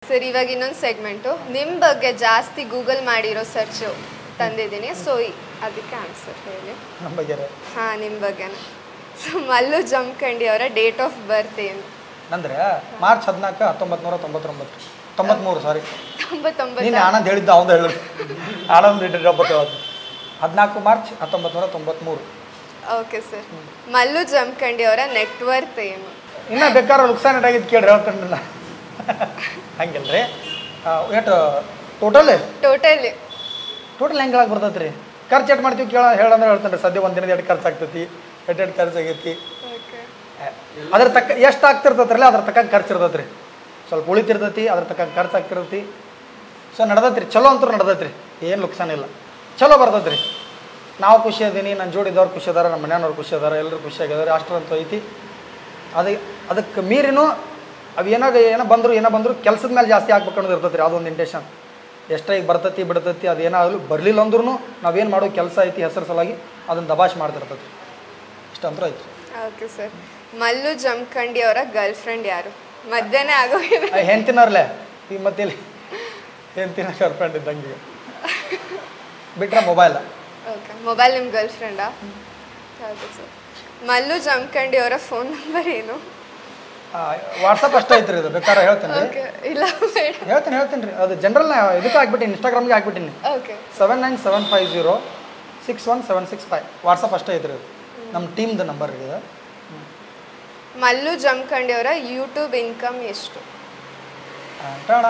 Sir ಇವಾಗ ಇನ್ನೊಂದು segment ನಿಮ್ಮ ಬಗ್ಗೆ ಜಾಸ್ತಿ ಗೂಗಲ್ ಮಾಡಿರೋ ಸರ್ಚು ತಂದಿದ್ದೀನಿ ಸೊ ಅದಕ್ಕೆ ಆನ್ಸರ್ ಹೇಳಿ ನಮ್ಮ ಬಗ್ಗೆ ಹಾಂ ನಿಮ್ಮ ಬಗ್ಗೆನೇ ಸೊ ಮಲ್ಲು ಜಮಖಂಡಿ ಅವರ ಡೇಟ್ ಆಫ್ ಬರ್ತ್ ಏನು ನಂದ್ರೆ ಮಾರ್ಚ್ ಹದಿನಾಲ್ಕು ಹತ್ತೊಂಬತ್ತು ನೂರ ತೊಂಬತ್ತೊಂಬತ್ತು ತೊಂಬತ್ಮೂರು ಸಾರಿ ತೊಂಬತ್ತೊಂಬತ್ತು ನೀನು ಆನಂದ್ ಹೇಳಿದ್ದ ಅವನು ಹೇಳಿದ್ರು ಆನಂದ್ ಇಟ್ಟಿರಿ ಒಬ್ಬತ್ತು ಹೇಳೋದು ಹದಿನಾಲ್ಕು ಮಾರ್ಚ್ ಹತ್ತೊಂಬತ್ತು ನೂರ ತೊಂಬತ್ಮೂರು ಓಕೆ ಸರ್ ಮಲ್ಲು ಜಮಖಂಡಿ ಅವರ ನೆಟ್ವರ್ತ್ ಏನು ಇನ್ನ ಬೇಕಾದ್ರೆ ಲುಕ್ಸಾನ್ ಆಗಿದ್ದು ಕೇಳ್ರಿ ಹೇಳ್ತೀನಿ ನಾ ಹಂಗಿಲ್ರಿ ಎಷ್ಟು ಟೋಟಲ್ ಟೋಟಲಿ ಟೋಟಲ್ ಹೆಂಗೆ ಹೇಳಕ್ಕೆ ಬರ್ತೈತೆ ರೀ ಖರ್ಚು ಎಷ್ಟು ಮಾಡ್ತೀವಿ ಕೇಳ ಹೇಳಂದ್ರೆ ಹೇಳ್ತಾನೆ ರೀ ಸದ್ಯ ಒಂದು ದಿನದ ಎಷ್ಟು ಖರ್ಚು ಆಗ್ತೈತಿ ಎಷ್ಟು ಎಷ್ಟು ಖರ್ಚು ಆಗೈತಿ ಓಕೆ ಅದ್ರ ತಕ್ಕ ಎಷ್ಟು ಆಗ್ತಿರ್ತೈತ್ರಲ್ಲ ಅದ್ರ ತಕ್ಕ ಖರ್ಚು ಇರ್ತೈತೆ ರೀ ಸ್ವಲ್ಪ ಉಳಿತಿರ್ತೈತಿ ಅದ್ರ ತಕ್ಕ ಖರ್ಚು ಆಗ್ತಿರ್ತೈತಿ ಸೊ ನಡ್ದೈತೆ ರೀ ಚಲೋ ಅಂತೂ ನಡ್ದೈತೆ ರೀ ಏನು ಲುಕ್ಸಾನ್ ಇಲ್ಲ ಚಲೋ ಬರ್ತೈತೆ ರೀ ನಾವು ಖುಷಿ ಅದೀನಿ ನನ್ನ ಜೋಡಿದವ್ರು ಖುಷಿ ಅದಾರ ನಮ್ಮ ಮನೆಯವ್ರು ಖುಷಿ ಅದಾರ ಎಲ್ಲರೂ ಖುಷಿ ಆಗಿದ್ದಾರೆ ಅಷ್ಟರಂತೂ ಐತಿ ಅದು ಅದಕ್ಕೆ ಮೀರಿನೂ ಅವು ಏನಾಗ ಏನೋ ಬಂದರು ಏನೋ ಬಂದರು ಕೆಲಸದ ಮೇಲೆ ಜಾಸ್ತಿ ಆಗ್ಬೇಕು ಅನ್ನೋದು ಇರ್ತೈತೆ ರೀ ಅದೊಂದು ಇಂಟೆನ್ಷನ್ ಎಷ್ಟೇ ಈಗ ಬರ್ತೈತಿ ಬಿಡ್ತೈತಿ ಅದು ಏನಾಗಲು ಬರಲಿಲ್ಲ ಅಂದ್ರೂ ನಾವೇನು ಮಾಡೋ ಕೆಲಸ ಐತಿ ಹೆಸರು ಸಲುವಾಗಿ ಅದನ್ನು ದಬಾಷ್ ಮಾಡ್ತಿರ್ತೈತಿ ಇಷ್ಟಂತೂ ಐತಿ ಓಕೆ ಸರ್ ಮಲ್ಲು ಜಮಖಂಡಿ ಅವರ ಗರ್ಲ್ ಫ್ರೆಂಡ್ ಯಾರು ಮಧ್ಯಾಹ್ನ ಆಗೋಗಿದೆ ಹೆಂಡ್ತಿನವ್ರಲ್ಲೇ ಈಗ ಮತ್ತೆ ಇಲ್ಲಿ ಹೆಂಡ್ತಿನ ಗರ್ಲ್ಫ್ರೆಂಡ್ ಇದ್ದಂಗೆ ಈಗ. ಬಿಟ್ರೆ ಮೊಬೈಲ್ ಓಕೆ ಮೊಬೈಲ್ ನಿಮ್ಮ ಗರ್ಲ್ ಫ್ರೆಂಡಾ ಓಕೆ ಸರ್ ಮಲ್ಲು ಜಮಖಂಡಿ ಅವರ ಫೋನ್ ನಂಬರ್ ಏನು ವಾಟ್ಸಪ್ ಅಷ್ಟೇ ಐತ್ರಿ ಇದು ಬೇಕಾದ್ರೆ ಹೇಳ್ತೀನಿ ರೀ ಓಕೆ ಇಲ್ಲ ಬೇಡ ಹೇಳ್ತೀನಿ ಹೇಳ್ತೀನಿ ರೀ ಅದು ಜನರಲ್ ಇದಕ್ಕೆ ಹಾಕ್ಬಿಟ್ಟಿನಿ ಇನ್ಸ್ಟಾಗ್ರಾಮ್ಗೆ ಹಾಕ್ಬಿಟ್ಟಿನಿ okay seven nine seven five zero six one seven six five WhatsApp ಅಷ್ಟೇ ಐತ್ರಿ ಇದು ನಮ್ಮ ಟೀಮ್ದು ನಂಬರ್ ಇದು ಮಲ್ಲು ಜಮಖಂಡಿ ಅವರ ಯೂಟ್ಯೂಬ್ ಇನ್ಕಮ್ ಎಷ್ಟು ಟಾಡಾ.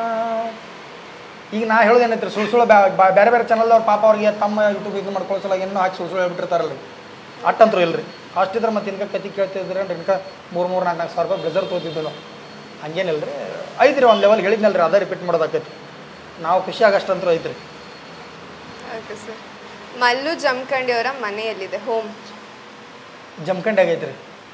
ಈಗ ನಾ ಹೇಳೋದು ಏನೈತ್ರಿ ಸುಳ್ಳು ಸುಳ್ಳು ಬ್ಯಾ- ಬಾ- ಬೇರೆ ಬೇರೆ ಚಾನಲ್ ಅವ್ರ ಪಾಪ ಅವ್ರಿಗೆ ತಮ್ಮ ಯೂಟ್ಯೂಬ್ ಇದು ಮಾಡ್ಕೊಳ್ಸಲ ಏನೋ ಹಾಕಿ ಸುಳ್ಳು ಸುಳ್ಳು ಹೇಳ್ಬಿಟ್ಟಿರ್ತಾರಲ್ಲ ಅಟ್ಟಂತ್ರು ಇಲ್ರಿ ಅಷ್ಟಿದ್ರೆ ಮತ್ತೆ ಇನ್ಕ ಕತಿ ಕೇಳ್ತಿದ್ರೆ ಇನ್ಕ ಮೂರು ಮೂರು ನಾಲ್ಕು ನಾಲ್ಕು ಸಾವಿರ ರೂಪಾಯಿ ಬ್ರೆಜರ್ ತೊಗೊತಿದ್ವಿ ನಾವು ಹಂಗೇನಿಲ್ರಿ ಐತ್ರಿ ಒಂದು ಲೆವೆಲ್ ಹೇಳಿದ್ನಲ್ರಿ ಅದೇ ರಿಪೀಟ್ ಮಾಡೋದಾಕೈತಿ ನಾವು ಖುಷಿಯಾಗಿ ಅಷ್ಟಂತೂ ಐತ್ರಿ ಓಕೆ ಸರ್ ಮಲ್ಲು ಜಮಖಂಡಿ ಅವರ ಮನೆಯಲ್ಲಿದೆ ಹೋಮ್ ಜಮಖಂಡಿ ಆಗೈತ್ರಿ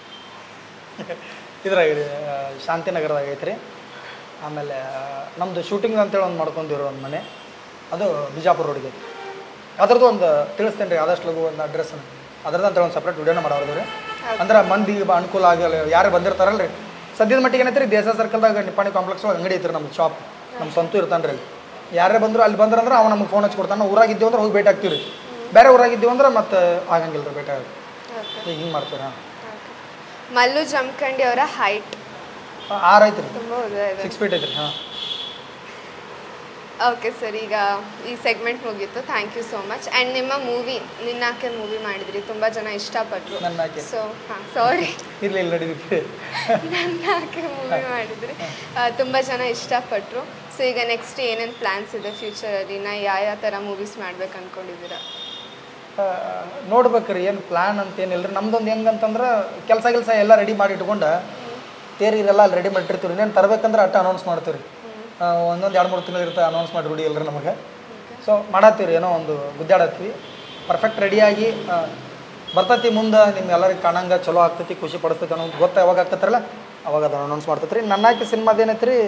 ಇದ್ರಾಗ ರೀ ಶಾಂತಿನಗರದಾಗ ಐತ್ರಿ ಆಮೇಲೆ ನಮ್ಮದು ಶೂಟಿಂಗ್ ಅಂತೇಳಿ ಒಂದು ಮಾಡ್ಕೊಂಡಿರೋ ಒಂದು ಮನೆ ಅದು ಬಿಜಾಪುರ ರೋಡಿಗೆ ಐತಿ ಅದ್ರದ್ದು ಒಂದು ತಿಳಿಸ್ತೇನೆ ರೀ ಆದಷ್ಟು ಲಘು ಒಂದು ಅಡ್ರೆಸ್ ಅದ್ರದ್ದು ಅಂತೇಳಿ ಒಂದು ಸಪ್ರೇಟ್ ವಿಡಿಯೋನ ಮಾಡೋದು ರೀ ಅಂದ್ರೆ ಮಂದಿಗೆ ಬ- ಅನುಕೂಲ ಆಗಲ್ಲ ಯಾರು ಬಂದಿರ್ತಾರಲ್ಲ ರೀ ಸದ್ಯದ ಮಟ್ಟಿಗೆ ಏನೈತೆ ರೀ ದೇಶ ಸರ್ಕಲ್ದಾಗ ನಿಪ್ಪಾಣಿ ಕಾಂಪ್ಲೆಕ್ಸ್ ಒಳಗೆ ಅಂಗಡಿ ಐತ್ರಿ ನಮ್ಮ ಶಾಪ್ ನಮ್ಮ ಸ್ವಂತ ಇರ್ತಾನೆ ರೀ ಅಲ್ಲಿ ಯಾರೇ ಬಂದ್ರು ಅಲ್ಲಿ ಬಂದ್ರಂದ್ರೆ ಅವ ನಮಗೆ ಫೋನ್ ಹಚ್ಚಿ ಕೊಡ್ತಾನೆ ಊರಾಗಿದ್ದೀವಿ ಅಂದ್ರೆ ಹೋಗಿ ಭೇಟಿ ಆಗ್ತೀವಿ ರೀ ಬೇರೆ ಊರಾಗಿದ್ದೀವಿ ಅಂದ್ರೆ ಮತ್ತೆ ಆಗಂಗಿಲ್ಲ ರೀ ಭೇಟಿ ಆಗೋದು ಓಕೆ ಈಗ ಹಿಂಗೆ ಮಾಡ್ತೀವಿ ಹಾಂ ಮಲ್ಲು ಜಮಖಂಡಿ ಅವರ ಹೈಟ್ ಆರು ಐತ್ರಿ ತುಂಬ ಉದ್ದ ಇದೆ ಸಿಕ್ಸ್ ಫೀಟ್ ಐತ್ರಿ ಹಾಂ ಓಕೆ ಸರ್ ಈಗ ಈ ಸೆಗ್ಮೆಂಟ್ ಮುಗೀತು thank you so much and ನಿಮ್ಮ ಮೂವಿ ನಿನ್ನಾಕೆ ಮೂವಿ ಮಾಡಿದ್ರಿ ತುಂಬ ಜನ ಇಷ್ಟಪಟ್ಟರು ನನ್ನಾಕೆ. ಸೊ ಹಾಂ ಸಾರಿ ಇರ್ಲಿ ಇಲ್ಲ ನಡೀತಿ ನನ್ನಾಕೆ ಮೂವಿ ಮಾಡಿದ್ರಿ ತುಂಬ ಜನ ಇಷ್ಟಪಟ್ಟರು ಸೊ ಈಗ ನೆಕ್ಸ್ಟ್ ಏನೇನು ಪ್ಲ್ಯಾನ್ಸ್ ಇದೆ ಫ್ಯೂಚರಲ್ಲಿ ನಾ ಯಾವ ಯಾವ ಥರ ಮೂವೀಸ್ ಮಾಡ್ಬೇಕು ಅಂದ್ಕೊಂಡಿದ್ದೀರಾ ನೋಡ್ಬೇಕ್ರಿ ಏನು ಪ್ಲ್ಯಾನ್ ಅಂತ ಏನಿಲ್ಲ ರೀ ನಮ್ದೊಂದು ಹೆಂಗಂತಂದ್ರೆ ಕೆಲಸ ಕೆಲಸ ಎಲ್ಲ ರೆಡಿ ಮಾಡಿ ಇಟ್ಕೊಂಡು ತೇರಿ ಇರೆಲ್ಲ ಅಲ್ಲಿ ರೆಡಿ ಮಾಡಿರ್ತೀವಿ ಇನ್ನೇನು ತರಬೇಕಂದ್ರೆ ಅಟ್ಟ ಅನೌನ್ಸ್ ಮಾಡ್ತೀವಿ ರೀ ಒಂದೊಂದು ಎರಡು ಮೂರು ತಿಂಗಳು ಇರುತ್ತೆ ಅನೌನ್ಸ್ ಮಾಡಿ ರೂಢಿ ಇಲ್ರಿ ನಮಗೆ ಸೊ ಮಾಡತ್ತೀವಿ ರೀ ಏನೋ ಒಂದು ಗುದ್ದಾಡತ್ತೀವಿ ಪರ್ಫೆಕ್ಟ್ ರೆಡಿಯಾಗಿ ಬರ್ತೈತಿ ಮುಂದೆ ನಿಮ್ಗೆಲ್ಲರಿಗೆ ಕಾಣಂಗೆ ಚಲೋ ಆಗ್ತೈತಿ ಖುಷಿ ಪಡಿಸ್ತೈತಿ ಅನ್ನೋದು ಗೊತ್ತ ಯಾವಾಗ ಆಗ್ತೈತ್ರಲ್ಲ ಅವಾಗ ಅದನ್ನು ಅನೌನ್ಸ್ ಮಾಡ್ತೈತೆ ರೀ ನನ್ನಾಕಿ ಸಿನಿಮಾದ ಏನೈತೆ ರೀ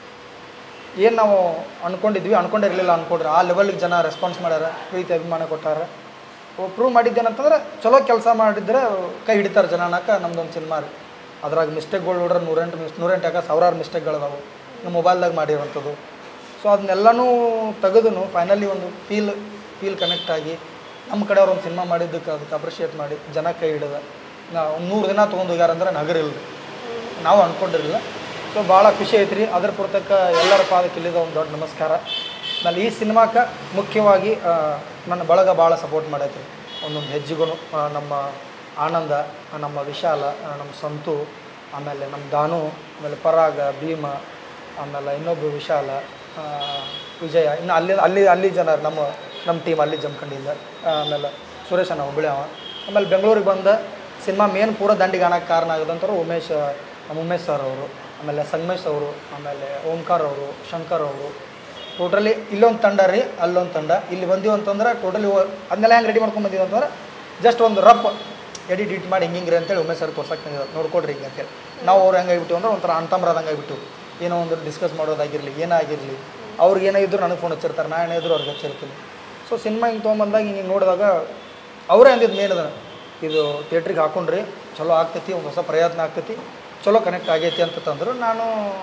ಏನು ನಾವು ಅನ್ಕೊಂಡಿದ್ವಿ ಅನ್ಕೊಂಡಿರಲಿಲ್ಲ ಅನ್ಕೊಡ್ರಿ ಆ ಲೆವೆಲ್ಗೆ ಜನ ರೆಸ್ಪಾನ್ಸ್ ಮಾಡ್ಯಾರ ಪ್ರೀತಿ ಅಭಿಮಾನ ಕೊಟ್ಟಾರ ಪ್ರೂವ್ ಮಾಡಿದ್ದೇನಂತಂದ್ರೆ ಚಲೋ ಕೆಲಸ ಮಾಡಿದ್ರೆ ಕೈ ಹಿಡಿತಾರೆ ಜನ ಅನ್ನಕ್ಕೆ ನಮ್ದೊಂದು ಸಿನಿಮಾ ರೀ ಅದ್ರಾಗ ಮಿಸ್ಟೇಕ್ಗಳು ನೋಡ್ರೆ ನೂರೆಂಟು ಮಿಸ್ ನೂರೆಂಟು ಯಾಕೆ ಸಾವಿರಾರು ಮಿಸ್ಟೇಕ್ಗಳಿದಾವೆ ನಮ್ಮ ಮೊಬೈಲ್ದಾಗ ಮಾಡಿರೋಂಥದ್ದು ಸೊ ಅದನ್ನೆಲ್ಲನೂ ತೆಗೆದು ಫೈನಲಿ ಒಂದು ಫೀಲ್ ಫೀಲ್ ಕನೆಕ್ಟ್ ಆಗಿ ನಮ್ಮ ಕಡೆಯವ್ರು ಒಂದು ಸಿನಿಮಾ ಮಾಡಿದ್ದಕ್ಕೆ ಅದಕ್ಕೆ ಅಪ್ರಿಷಿಯೇಟ್ ಮಾಡಿ ಜನ ಕೈ ಹಿಡಿದ ನಾವು ನೂರು ದಿನ ತೊಗೊಂಡು ಹೋಗ್ಯಾರಂದ್ರೆ ನಗರ ಇಲ್ಲ ನಾವು ಅಂದ್ಕೊಂಡಿರಲಿಲ್ಲ ಸೊ ಭಾಳ ಖುಷಿ ಐತ್ರಿ ಅದ್ರ ಪುರ್ತಕ್ಕ ಎಲ್ಲರ ಪಾದಕ್ಕೆ ಇಲ್ಲಿದ ಒಂದು ದೊಡ್ಡ ನಮಸ್ಕಾರ ಆಮೇಲೆ ಈ ಸಿನಿಮಾಕ್ಕೆ ಮುಖ್ಯವಾಗಿ ಆ, ನನ್ನ ಬಳಗ ಭಾಳ ಸಪೋರ್ಟ್ ಮಾಡೈತ್ರಿ ಒಂದೊಂದು ಹೆಜ್ಜೆಗೂ ನಮ್ಮ ಆನಂದ ಆ, ನಮ್ಮ ವಿಶಾಲ ಆ, ನಮ್ಮ ಸಂತು ಆಮೇಲೆ ನಮ್ಮ ದಾನು ಆಮೇಲೆ ಪರಾಗ ಭೀಮ ಆಮೇಲೆ ಇನ್ನೊಬ್ಬ ವಿಶಾಲ ಆ, ವಿಜಯ ಇನ್ನು ಅಲ್ಲಿ ಅಲ್ಲಿ ಅಲ್ಲಿ ಜನ ನಮ್ಮ ನಮ್ಮ ಟೀಮ್ ಅಲ್ಲಿ ಜಮಖಂಡಿಯಿಂದ ಆಮೇಲೆ ಸುರೇಶ್ ಅಣ್ಣ ಹುಬ್ಳಿ ಅವ ಆಮೇಲೆ ಬೆಂಗಳೂರಿಗೆ ಬಂದ ಸಿನಿಮಾ ಮೇನ್ ಪೂರ ದಂಡಿಗೆ ಕಾಣಕ್ಕೆ ಕಾರಣ ಆಗಿದಂಥವ್ರು ಉಮೇಶ್ ನಮ್ಮ ಉಮೇಶ್ ಸರ್ ಅವರು ಆಮೇಲೆ ಸಂಗಮೇಶ್ ಅವರು ಆಮೇಲೆ ಓಂಕಾರ್ ಅವರು ಶಂಕರ್ ಅವರು ಟೋಟಲಿ ಇಲ್ಲೊಂದು ತಂಡ ರೀ ಅಲ್ಲೊಂದು ತಂಡ ಇಲ್ಲಿ ಬಂದೀವಿ ಅಂತಂದ್ರೆ ಟೋಟಲಿ ಅದನ್ನೆಲ್ಲ ಹೆಂಗೆ ರೆಡಿ ಮಾಡ್ಕೊಂಡು ಬಂದೀವಿ ಅಂತಂದ್ರೆ ಜಸ್ಟ್ ಒಂದು ರಫ್ ಎಡಿಟ್ ಇಟ್ ಮಾಡಿ ಹಿಂಗೆ ಹಿಂಗ್ರಿ ಅಂತೇಳಿ ಉಮೇಶ್ ಸರ್ ತೋರ್ಸಕ್ಕೆ ನೋಡ್ಕೊಡ್ರಿ ಹಿಂಗೆ ಅಂತೇಳಿ ನಾವು ಅವ್ರು ಹೆಂಗಾಗಿಬಿಟ್ಟು ಅಂದ್ರೆ ಒಂಥರ ಅಣ್ತಂಬ್ರದಂಗೆ ಆಗಿಬಿಟ್ಟು ಏನೋ ಒಂದು ಡಿಸ್ಕಸ್ ಮಾಡೋದಾಗಿರಲಿ ಏನಾಗಿರಲಿ ಅವ್ರಿಗೆ ಏನಾಗಿದ್ರು ನನಗೆ ಫೋನ್ ಹಚ್ಚಿರ್ತಾರೆ ನಾ ಏನಾದ್ರು ಅವ್ರಿಗೆ ಹಚ್ಚಿರ್ತೀನಿ ಸೊ ಸಿನಿಮಾ ಹಿಂಗೆ ತೊಗೊಂಬಂದಾಗ ಹಿಂಗೆ ನೋಡಿದಾಗ ಅವರೇ ಅಂದಿದ್ದು ಮೇನ್ ಅದನ್ನು ಇದು ಥಿಯೇಟ್ರಿಗೆ ಹಾಕೊಂಡ್ರಿ ಚಲೋ ಆಗ್ತೈತಿ ಒಂದು ಹೊಸ ಪ್ರಯತ್ನ ಆಗ್ತೈತಿ ಚಲೋ ಕನೆಕ್ಟ್ ಆಗೈತಿ ಅಂತ ತಂದರು ನಾನು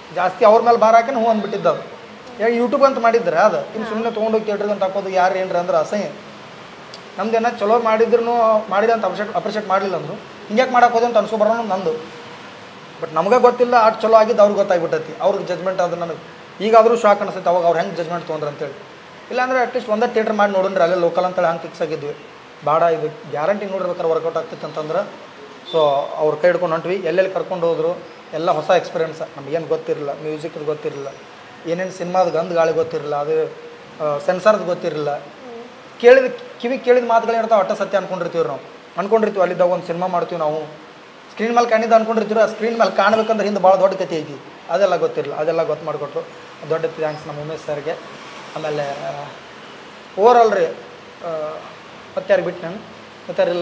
ಜಾಸ್ತಿ ಅವ್ರ ಮೇಲೆ ಭಾರ ಹಾಕಿ ಹ್ಞೂ ಅಂದ್ಬಿಟ್ಟಿದ್ದು ಅದು ಈಗ ಯೂಟ್ಯೂಬ್ ಅಂತ ಮಾಡಿದ್ರೆ ಅದು ಇನ್ನು ಸುಮ್ಮನೆ ತೊಗೊಂಡೋಗಿ ಥಿಯೇಟ್ರಿಗೆ ಅಂತ ಹಾಕೋದು ಯಾರು ಏನ್ರ ಅಂದ್ರೆ ಅಸಹ್ಯ ನಮ್ದೇನ ಚಲೋ ಮಾಡಿದ್ರು ಮಾಡಿದ ಅಂತ ಅಪ್ರಿಷೇಟ್ ಅಪ್ರಿಷಿಯೇಟ್ ಮಾಡಲಿಲ್ಲ ಅಂದರು ಹಿಂಗ್ಯಾಕೆ ಮಾಡಕ್ಕೆ ಹೋದೆ ಅಂತ ಅನ್ಸೋ ಬರೋಣ ನಂದು ಬಟ್ ನಮಗೆ ಗೊತ್ತಿಲ್ಲ ಅಷ್ಟು ಚಲೋ ಆಗಿದ್ದು ಅವ್ರಿಗೆ ಗೊತ್ತಾಗ್ಬಿಟ್ಟೈತಿ ಅವ್ರಿಗೆ ಜಜ್ಮೆಂಟ್ ಅದು ನನಗೆ ಈಗಾದರೂ ಶಾಕ್ ಅನಿಸ್ತೈತೆ ಅವಾಗ ಅವ್ರು ಹೆಂಗೆ ಜಜ್ಮೆಂಟ್ ತೊಗೊಂಡ್ರು ಅಂತೇಳಿ ಇಲ್ಲಾಂದ್ರೆ ಅಟ್ಲೀಸ್ಟ್ ಒಂದೇ ಥಿಯೇಟ್ರ್ ಮಾಡಿ ನೋಡಿದ್ರೆ ಅಲ್ಲೇ ಲೋಕಲ್ ಅಂತೇಳಿ ಹಂಗೆ ಫಿಕ್ಸ್ ಆಗಿದ್ವಿ ಬೇಡ ಇದು ಗ್ಯಾರಂಟಿ ನೋಡಿರ್ಬೇಕಾದ್ರೆ ವರ್ಕೌಟ್ ಆಗ್ತಿತ್ತು ಅಂತಂದ್ರೆ ಸೊ ಅವ್ರ ಕೈ ಹಿಡ್ಕೊಂಡು ಹೊಂಟ್ವಿ ಎಲ್ಲೆಲ್ಲಿ ಕರ್ಕೊಂಡು ಹೋದ್ರು ಎಲ್ಲ ಹೊಸ ಎಕ್ಸ್ಪೀರಿಯನ್ಸ್ ನಮಗೇನು ಗೊತ್ತಿರಲಿಲ್ಲ ಮ್ಯೂಸಿಕ್ದು ಗೊತ್ತಿರಲಿಲ್ಲ ಏನೇನು ಸಿನಿಮಾದ ಗಂಧ ಗಾಳಿ ಗೊತ್ತಿರಲಿಲ್ಲ ಅದು ಸೆನ್ಸರ್ದು ಗೊತ್ತಿರಲಿಲ್ಲ ಕೇಳಿದ ಕಿವಿ ಕೇಳಿದ ಮಾತುಗಳು ಇರ್ತಾವೆ ಅಟ್ಟ ಸತ್ಯ ಅನ್ಕೊಂಡಿರ್ತೀವಿ ನಾವು ಅನ್ಕೊಂಡಿರ್ತೀವಿ ಅಲ್ಲಿದ್ದಾಗ ಒಂದು ಸಿನಿಮಾ ಮಾಡ್ತೀವಿ ನಾವು ಸ್ಕ್ರೀನ್ ಮೇಲೆ ಕಾಣಿದ್ದು ಅನ್ಕೊಂಡಿರ್ತೀವಿ ಆ ಸ್ಕ್ರೀನ್ ಮೇಲೆ ಕಾಣ್ಬೇಕಂದ್ರೆ ಹಿಂದೆ ಭಾಳ ದೊಡ್ಡ ಕತೆ ಐತಿ ಅದೆಲ್ಲ ಗೊತ್ತಿರಲಿಲ್ಲ ಅದೆಲ್ಲ ಗೊತ್ತು ಮಾಡಿಕೊಟ್ರು ದೊಡ್ಡ ಥ್ಯಾಂಕ್ಸ್ ನಮ್ಮ ಉಮೇಶ್ ಸರ್ಗೆ ಆಮೇಲೆ ಓವರ್ ಆಲ್ ರೀ ಮತ್ತೆ ಯಾರು ಬಿಟ್ಟು ನಾನು ಮತ್ತೆ ಯಾರಿಲ್ಲ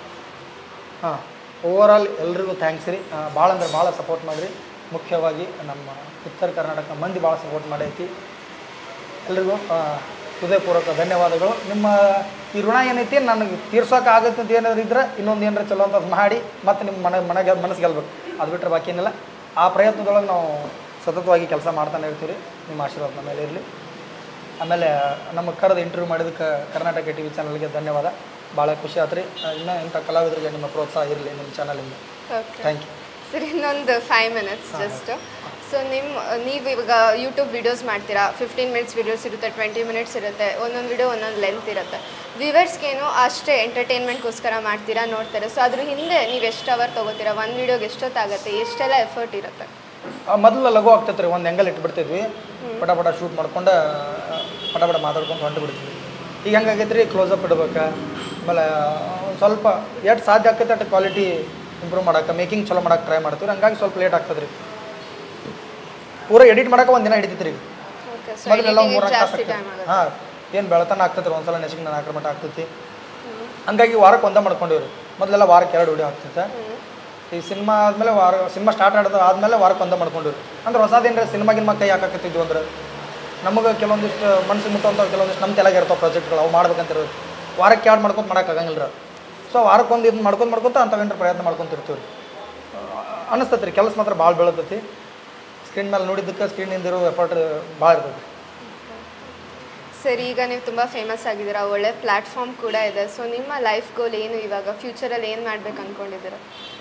ಹಾಂ ಓವರ್ ಆಲ್ ಎಲ್ರಿಗೂ ಥ್ಯಾಂಕ್ಸ್ ರೀ ಭಾಳ ಅಂದ್ರೆ ಭಾಳ ಸಪೋರ್ಟ್ ಮಾಡಿರಿ ಮುಖ್ಯವಾಗಿ ನಮ್ಮ ಉತ್ತರ ಕರ್ನಾಟಕ ಮಂದಿ ಭಾಳ ಸಪೋರ್ಟ್ ಮಾಡೈತಿ ಎಲ್ರಿಗೂ ಆ, ಹೃದಯಪೂರ್ವಕ ಧನ್ಯವಾದಗಳು ನಿಮ್ಮ ಈ ಋಣ ಏನೈತಿ ನನಗೆ ತೀರ್ಸೋಕೆ ಆಗುತ್ತೆ ಅಂತ ಏನಾದ್ರು ಇದ್ರೆ ಇನ್ನೊಂದು ಏನಾರ ಚಲೋ ಅಂತ ಮಾಡಿ ಮತ್ತೆ ನಿಮ್ಮ ಮನೆ ಮನೆಗೆ ಮನಸ್ಸು ಗೆಲ್ಬೇಕು ಅದು ಬಿಟ್ಟರೆ ಬಾಕಿ ಏನಿಲ್ಲ ಆ ಪ್ರಯತ್ನದೊಳಗೆ ನಾವು ಸತತವಾಗಿ ಕೆಲಸ ಮಾಡ್ತಾನೆ ಇರ್ತೀವಿ ರೀ ನಿಮ್ಮ ಆಶೀರ್ವಾದ ನಮ್ಮ ಮೇಲೆ ಇರಲಿ ಆಮೇಲೆ ನಮ್ಮ ಕರೆದು ಇಂಟರ್ವ್ಯೂ ಮಾಡಿದ್ದಕ್ಕೆ ಕರ್ನಾಟಕ ಟಿ ವಿ ಚಾನಲ್ಗೆ ಧನ್ಯವಾದ ಭಾಳ ಖುಷಿ ಆಯ್ತು ರೀ ಇನ್ನೂ ಇಂಥ ಕಲಾವಿದರಿಗೆ ನಿಮ್ಮ ಪ್ರೋತ್ಸಾಹ ಇರಲಿ ನಿಮ್ಮ ಚಾನಲಿಂದ ಓಕೆ ಥ್ಯಾಂಕ್ ಯು ಸರ್ ಇನ್ನೊಂದು ಫೈವ್ ಮಿನಿಟ್ಸ್ ಜಸ್ಟ್ ಸೊ ನಿಮ್ಮ ನೀವು ಇವಾಗ ಯೂಟ್ಯೂಬ್ ವಿಡಿಯೋಸ್ ಮಾಡ್ತೀರಾ ಫಿಫ್ಟೀನ್ ಮಿನಿಟ್ಸ್ ವಿಡಿಯೋಸ್ ಇರುತ್ತೆ ಟ್ವೆಂಟಿ ಮಿನಿಟ್ಸ್ ಇರುತ್ತೆ ಒಂದೊಂದು ವಿಡಿಯೋ ಒಂದೊಂದು ಲೆಂತ್ ಇರುತ್ತೆ ವ್ಯೂವರ್ಸ್ಗೇನು ಅಷ್ಟೇ ಎಂಟರ್ಟೈನ್ಮೆಂಟ್ಗೋಸ್ಕರ ಮಾಡ್ತೀರಾ ನೋಡ್ತಾರೆ ಸೊ ಅದ್ರ ಹಿಂದೆ ನೀವು ಎಷ್ಟು ಅವರ್ ತೊಗೋತೀರಾ ಒಂದು ವಿಡಿಯೋಗೆ ಎಷ್ಟೊತ್ತಾಗುತ್ತೆ ಎಷ್ಟೆಲ್ಲ ಎಫರ್ಟ್ ಇರುತ್ತೆ ಮೊದಲು ಲಘು ಆಗ್ತೈತೆ ರೀ ಒಂದು ಎಂಗಲ್ ಇಟ್ಬಿಡ್ತಿದ್ವಿ ಪಟ ಪಟ ಶೂಟ್ ಮಾಡ್ಕೊಂಡು ಪಟ ಪಟ ಮಾತಾಡ್ಕೊಂಡು ಹೊಂಟು ಬಿಡ್ತೀವಿ ಈಗ ಹೆಂಗಾಗೈತೆ ರೀ ಕ್ಲೋಸಪ್ ಇಡ್ಬೇಕು ಆಮೇಲೆ ಒಂದ್ ಸ್ವಲ್ಪ ಎಷ್ಟು ಸಾಧ್ಯ ಆಕೈತೆ ಅಷ್ಟು ಕ್ವಾಲಿಟಿ ಇಂಪ್ರೂವ್ ಮಾಡೋಕೆ ಮೇಕಿಂಗ್ ಚಲೋ ಮಾಡೋಕೆ ಟ್ರೈ ಮಾಡ್ತೀವಿ ಹಂಗಾಗಿ ಸ್ವಲ್ಪ ಲೇಟ್ ಆಗ್ತದೆ ರೀ ಪೂರ ಎಡಿಟ್ ಮಾಡೋಕೆ ಒಂದು ದಿನ ಹಿಡಿತೈತೆ ರೀ ಓಕೆ ಸೊ ಮೊದಲೆಲ್ಲ ಮೂರು ಜಾಸ್ತಿ ಟೈಮ್ ಆಗುತ್ತೆ ಹಾಂ ಏನು ಬೆಳತನ ಆಗ್ತೈತೆ ರೀ ಒಂದ್ಸಲ ನೆಸಿಗೆ ನಾನು ಆಕ್ರಮಣ ಆಗ್ತೈತಿ ಹಂಗಾಗಿ ವಾರಕ್ಕೆ ಒಂದೇ ಮಾಡ್ಕೊಂಡಿವಿ ರೀ ಮೊದಲೆಲ್ಲ ವಾರಕ್ಕೆ ಎರಡು ವಿಡಿಯೋ ಆಗ್ತೈತೆ ಈ ಸಿನಿಮಾ ಆದಮೇಲೆ ವಾರ ಸಿನಿಮಾ ಸ್ಟಾರ್ಟ್ ಆಡೋದು ಆದಮೇಲೆ ವಾರಕ್ಕೆ ಒಂದೇ ಮಾಡ್ಕೊಂಡಿವಿ ಅಂದ್ರೆ ಹೊಸದೇನ್ರ ಸಿನಿಮಾ ಗಿನ್ಮಾ ಕೈ ಹಾಕಕತ್ತಿದ್ವು ಅಂದ್ರೆ ನಮಗೆ ಕೆಲವೊಂದಿಷ್ಟು ಮನಸ್ಸಿಗೆ ಮುಟ್ಟುವಂಥ ಕೆಲವೊಂದಿಷ್ಟು ನಮ್ಮ ತೆಲಾಗ ಇರ್ತಾವೆ ಪ್ರಾಜೆಕ್ಟ್ಗಳು ಅವು ಮಾಡ್ಬೇಕಂತಿರೋದು ವಾರಕ್ಕೆ ಎರಡು ಮಾಡ್ಕೊತ ಮಾಡೋಕ್ಕಾಗಂಗಿಲ್ಲ ರೀ ಸೊ ವಾರಕ್ಕೊಂದು ಇದು ಮಾಡ್ಕೊಂಡು ಮಾಡ್ಕೊತ ಅಂಥವೇನ್ರ ಪ್ರಯತ್ನ ಮಾಡ್ಕೊತಿರ್ತೀವಿ ರೀ ಅನಿಸ್ತೈತೆ ರೀ ಕೆಲಸ ಮಾತ್ರ ಭಾಳ ಬೀಳತೈತಿ ಸ್ಕ್ರೀನ್ ಮೇಲೆ ನೋಡಿದ್ದಕ್ಕೆ ಸ್ಕ್ರೀನಿಂದ ಇರೋ ಎಫರ್ಟ್ ಭಾಳ ಇರ್ತೈತಿ ಸರ್ ಈಗ ನೀವು ತುಂಬ ಫೇಮಸ್ ಆಗಿದ್ದೀರಾ ಒಳ್ಳೆ ಪ್ಲ್ಯಾಟ್ಫಾರ್ಮ್ ಕೂಡ ಇದೆ ಸೊ ನಿಮ್ಮ ಲೈಫ್ ಗೋಲ್ ಏನು ಇವಾಗ ಫ್ಯೂಚರಲ್ಲಿ ಏನು ಮಾಡ್ಬೇಕು ಅಂದ್ಕೊಂಡಿದ್ದೀರಾ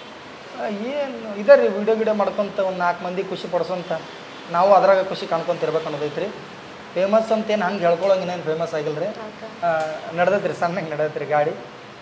ಏನು ಇದೆ ರೀ ವಿಡಿಯೋ ಗಿಡಿಯೋ ಮಾಡ್ಕೊಂತ ಒಂದು ನಾಲ್ಕು ಮಂದಿ ಖುಷಿ ಪಡಿಸೋಂತ ನಾವು ಅದ್ರಾಗ ಖುಷಿ ಕಾಣ್ಕೊಂತ ಇರ್ಬೇಕು ಅನ್ನೋದೈತೆ ರೀ ಫೇಮಸ್ ಅಂತ ಏನು ಹಂಗೆ ಹೇಳ್ಕೊಳಂಗೆ ಇನ್ನೇನು ಫೇಮಸ್ ಆಗಿಲ್ಲ ರೀ ಓಕೆ ನಡೆದೈತೆ ರೀ ಸಣ್ಣಗೆ ನಡೆದೈತೆ ರೀ ಗಾಡಿ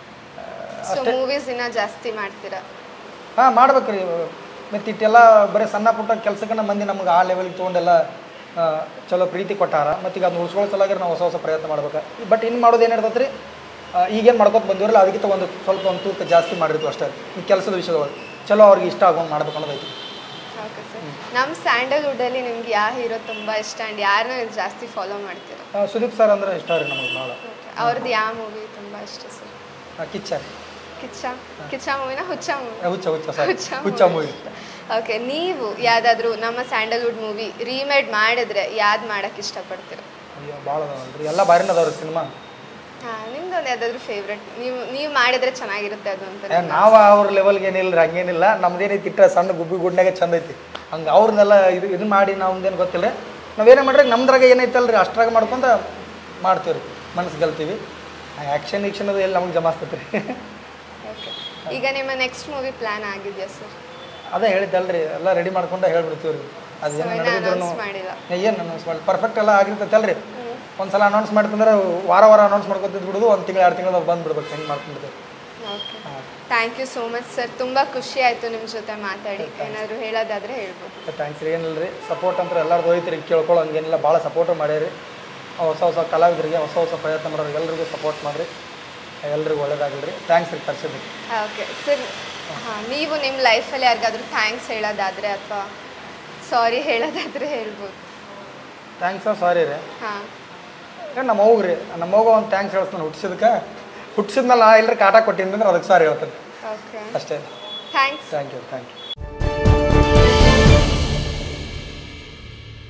ಸೊ ಮೂವೀಸ್ ಇನ್ನ ಜಾಸ್ತಿ ಮಾಡ್ತೀರಾ ಹಾಂ ಮಾಡ್ಬೇಕು ರೀ ಮತ್ತು ಇಟ್ಟೆಲ್ಲ ಬರೀ ಸಣ್ಣ ಪುಟ್ಟ ಕೆಲಸಕ್ಕನ ಮಂದಿ ನಮ್ಗೆ ಆ ಲೆವೆಲ್ಗೆ ತೊಗೊಂಡೆಲ್ಲ ಆ, ಚಲೋ ಪ್ರೀತಿ ಕೊಟ್ಟಾರ ಮತ್ತು ಈಗ ಅದನ್ನ ಉಳಿಸ್ಕೊಳ್ಳೋ ಸಲುವಾಗಿ ನಾವು ಹೊಸ ಹೊಸ ಪ್ರಯತ್ನ ಮಾಡ್ಬೇಕು ಬಟ್ ಇನ್ನು ಮಾಡೋದು ಏನು ಇರ್ತೈತೆ ರೀ ಈಗೇನು ಮಾಡ್ಕೊತ ಬಂದಿರಲ್ಲ ಅದಕ್ಕಿಂತ ಒಂದು ಸ್ವಲ್ಪ ಒಂದು ತೂಕ ಜಾಸ್ತಿ ಮಾಡಿರ್ತೀವಿ ಅಷ್ಟೇ ಈ ಕೆಲಸದ ವಿಷಯದೊಳಗೆ ಚಲೋ ಅವ್ರಿಗೆ ಇಷ್ಟ ಆಗೋಂಗೆ ಮಾಡ್ಬೇಕು ಅನ್ನೋದೈತಿ ಓಕೆ ಸರ್ ನಮ್ಮ ಸ್ಯಾಂಡಲ್ವುಡಲ್ಲಿ ನಿಮ್ಗೆ ಯಾವ ಹೀರೋ ತುಂಬ ಇಷ್ಟ ಆ್ಯಂಡ್ ಯಾರನ್ನ ನೀವು ಜಾಸ್ತಿ ಫಾಲೋ ಮಾಡ್ತೀರಾ ಆ, ಸುದೀಪ್ ಸರ್ ಅಂದ್ರೆ ಇಷ್ಟ ರೀ ನಮಗೆ ಭಾಳ ಓಕೆ ಅವ್ರದ್ದು ಯಾವ ಮೂವಿ ತುಂಬ ಇಷ್ಟ ಸರ್ ಆ, ಕಿಚ್ಚ ರೀ ಕಿಚ್ಚ ಕಿಚ್ಚ ಮೂವಿನ ಹುಚ್ಚ ಮೂವಿ ಆ, ಹುಚ್ಚ ಹುಚ್ಚ ಸರ್ ಹುಚ್ಚ ಹುಚ್ಚ ಮೂವಿ ಓಕೆ ನೀವು ಯಾವುದಾದ್ರೂ ನಮ್ಮ ಸ್ಯಾಂಡಲ್ವುಡ್ ಮೂವಿ ರೀಮೇಡ್ ಮಾಡಿದ್ರೆ ಯಾವ್ದು ಮಾಡೋಕ್ಕೆ ಇಷ್ಟಪಡ್ತೀರಾ ಅಯ್ಯೋ ಭಾಳ ಅದಾವಲ್ರಿ ಎಲ್ಲ ಬಾರಿನ ಅದಾವ್ರಿ ಸಿನಿಮಾ ಹಾಂ ನಿಮ್ದೊಂದು ಯಾವುದಾದ್ರೂ ಫೇವ್ರೆಟ್ ನೀವು ನೀವು ಮಾಡಿದ್ರೆ ಚೆನ್ನಾಗಿರುತ್ತೆ ಅದು ಅಂತ ನಾವು ಅವ್ರ ಲೆವೆಲ್ಗೆ ಏನಿಲ್ಲ ರೀ ಹಂಗೇನಿಲ್ಲ ನಮ್ದೇನೈತಿ ಇಟ್ಟ ಸಣ್ಣ ಗುಬ್ಬಿ ಗುಡ್ನಾಗೆ ಚಂದ ಐತಿ ಹಂಗೆ ಅವ್ರನ್ನೆಲ್ಲ ಇದು ಇದು ಮಾಡಿ ನಮ್ದೇನು ಗೊತ್ತಿಲ್ಲ ರೀ ನಾವೇನೇ ಮಾಡ್ರಿ ನಮ್ದ್ರಾಗ ಏನೈತಲ್ಲ ರೀ ಅಷ್ಟ್ರಾಗ ಮಾಡ್ಕೊಂತ ಮಾಡ್ತೀವಿ ರೀ ಮನಸ್ಸು ಗೆಲ್ತೀವಿ ಆ್ಯಕ್ಷನ್ ಈಕ್ಷನ್ ಅದು ಎಲ್ಲಿ ನಮಗೆ ಜಮಾಸ್ತೈತೆ ರೀ ಓಕೆ ಈಗ ನಿಮ್ಮ ನೆಕ್ಸ್ಟ್ ಮೂವಿ ಪ್ಲ್ಯಾನ್ ಆಗಿದೆಯಾ ಸರ್ ಅದೇ ಹೇಳಿದ್ದಲ್ರಿ ಎಲ್ಲ ರೆಡಿ ಮಾಡ್ಕೊಂಡು ಹೇಳ್ಬಿಡ್ತೀವಿ ರೀ ಅದು ಸೊ ಏನು ಇನ್ನೂ ನಡೆದಿದ್ರು ಅನೌನ್ಸ್ ಮಾಡಿಲ್ಲ ಏನು ಅನೌನ್ಸ್ ಮಾಡಿ ಪರ್ಫೆಕ್ಟ್ ಎಲ್ಲ ಆಗಿರ್ತೈತಲ್ರಿ ಒಂದ್ಸಲ ಅನೌನ್ಸ್ ಮಾಡ್ತಂದ್ರೆ ವಾರ ವಾರ ಅನೌನ್ಸ್ ಮಾಡ್ಕೊತಿದ್ ಬಿಡೋದು ಒಂದು ತಿಂಗಳು ಎರಡು ತಿಂಗಳು ಬಂದ್ಬಿಡ್ಬೇಕು ಹೆಂಗೆ ಮಾಡ್ಕೊಂಡಿದ್ದೆ okay thank you so much sir ತುಂಬ ಖುಷಿ ಆಯಿತು ನಿಮ್ಮ ಜೊತೆ ಮಾತಾಡಿ ಏನಾದರೂ ಹೇಳೋದಾದರೆ ಹೇಳ್ಬೋದು ಥ್ಯಾಂಕ್ಸ್ ರೀ ಏನಿಲ್ಲ ರೀ ಸಪೋರ್ಟ್ ಅಂತ ಎಲ್ಲರದು ಹೋಯ್ತು ರೀ ಕೇಳ್ಕೊಳ್ಳೋ ಹಂಗೇನಿಲ್ಲ ಭಾಳ ಸಪೋರ್ಟು ಮಾಡ್ಯಾರಿ ಹೊಸ ಹೊಸ ಕಲಾವಿದರಿಗೆ ಹೊಸ ಹೊಸ ಪ್ರಯತ್ನ ಮಾಡೋರಿಗೆ ಎಲ್ರಿಗೂ ಸಪೋರ್ಟ್ ಮಾಡಿರಿ ಎಲ್ರಿಗೂ ಒಳ್ಳೇದಾಗಲಿ ರೀ ಥ್ಯಾಂಕ್ಸ್ ರೀ ಕರ್ಸಿದ್ದಕ್ಕೆ ಓಕೆ ಸರ್ ಹಾಂ ನೀವು ನಿಮ್ಮ ಲೈಫಲ್ಲಿ ಯಾರಿಗಾದ್ರೂ ಥ್ಯಾಂಕ್ಸ್ ಹೇಳೋದಾದರೆ ಅಥವಾ ಸಾರಿ ಹೇಳೋದಾದರೆ ಹೇಳ್ಬೋದು ಥ್ಯಾಂಕ್ಸ್ ಸಾರಿ ರೀ ಹಾಂ ಏ ನಮ್ಮ ಅವ್ಗೆ ರೀ ನಮ್ಮ ಅವ್ಗ ಒಂದು ಥ್ಯಾಂಕ್ಸ್ ಹೇಳ್ತಾನೆ ಹುಟ್ಟಿಸಿದಕ್ಕೆ ಹುಟ್ಟಿಸಿದ್ಮೇಲೆ ನಾ ಎಲ್ಲರೂ ಕಾಟ ಕೊಟ್ಟಿನಿ ಅಂದ್ರೆ ಅದಕ್ಕೆ ಸಾರಿ ಹೇಳ್ತೀನಿ ಓಕೆ ಅಷ್ಟೇ thanks thank you thank you